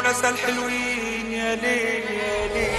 وناسها الحلوين يا ليل يا ليل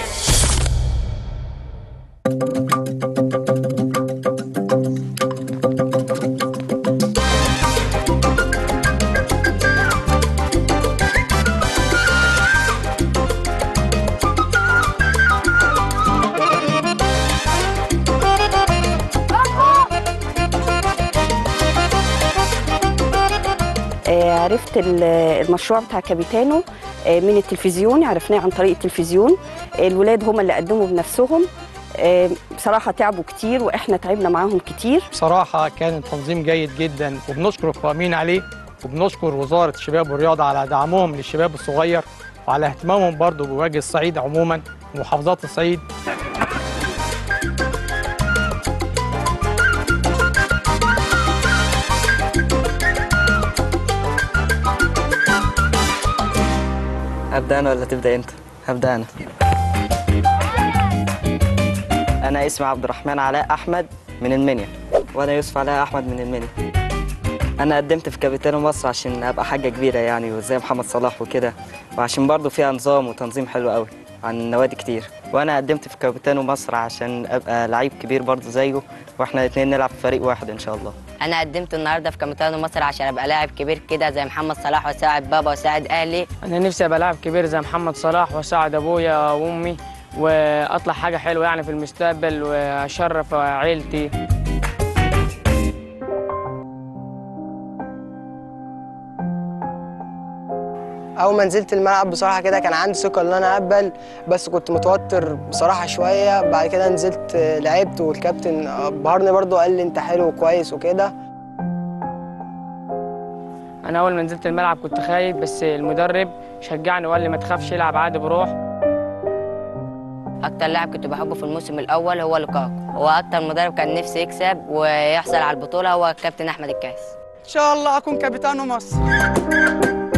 آه، عرفت ال- المشروع بتاع كابيتانو آه، من التلفزيون عرفناه عن طريق التلفزيون آه، الولاد هم اللي قدموا بنفسهم آه، بصراحة تعبوا كتير وإحنا تعبنا معاهم كتير بصراحة كان التنظيم جيد جدا وبنشكر القائمين عليه وبنشكر وزارة الشباب والرياضة على دعمهم للشباب الصغير وعلى اهتمامهم برضو بوجه الصعيد عموما ومحافظات الصعيد أبدأ أنا ولا تبدأ أنت؟ هبدأ أنا أنا اسمي عبد الرحمن علاء أحمد من المنيا وأنا يوسف علاء أحمد من المنيا أنا قدمت في كابيتانو مصر عشان أبقى حاجة كبيرة يعني وزي محمد صلاح وكده وعشان برضه فيها نظام وتنظيم حلو قوي عن نوادي كتير وأنا قدمت في كابيتانو مصر عشان أبقى لعيب كبير برضه زيه وإحنا الاتنين نلعب في فريق واحد إن شاء الله انا قدمت النهارده في كابيتانو مصر عشان ابقى لاعب كبير كده زي محمد صلاح واساعد بابا واساعد اهلي انا نفسي ابقى لاعب كبير زي محمد صلاح واساعد ابويا وامي واطلع حاجه حلوه يعني في المستقبل واشرف عيلتي اول ما نزلت الملعب بصراحه كده كان عندي ثقه ان انا اقبل بس كنت متوتر بصراحه شويه بعد كده نزلت آه، لعبت والكابتن ابهرني برضو قال لي انت حلو وكويس وكده انا اول ما نزلت الملعب كنت خايف بس المدرب شجعني وقال لي ما تخافش العب عادي بروح اكتر لاعب كنت بحبه في الموسم الاول هو لوكاكو هو اكتر مدرب كان نفسي يكسب ويحصل على البطوله هو الكابتن احمد الكاس ان شاء الله اكون كابتن مصر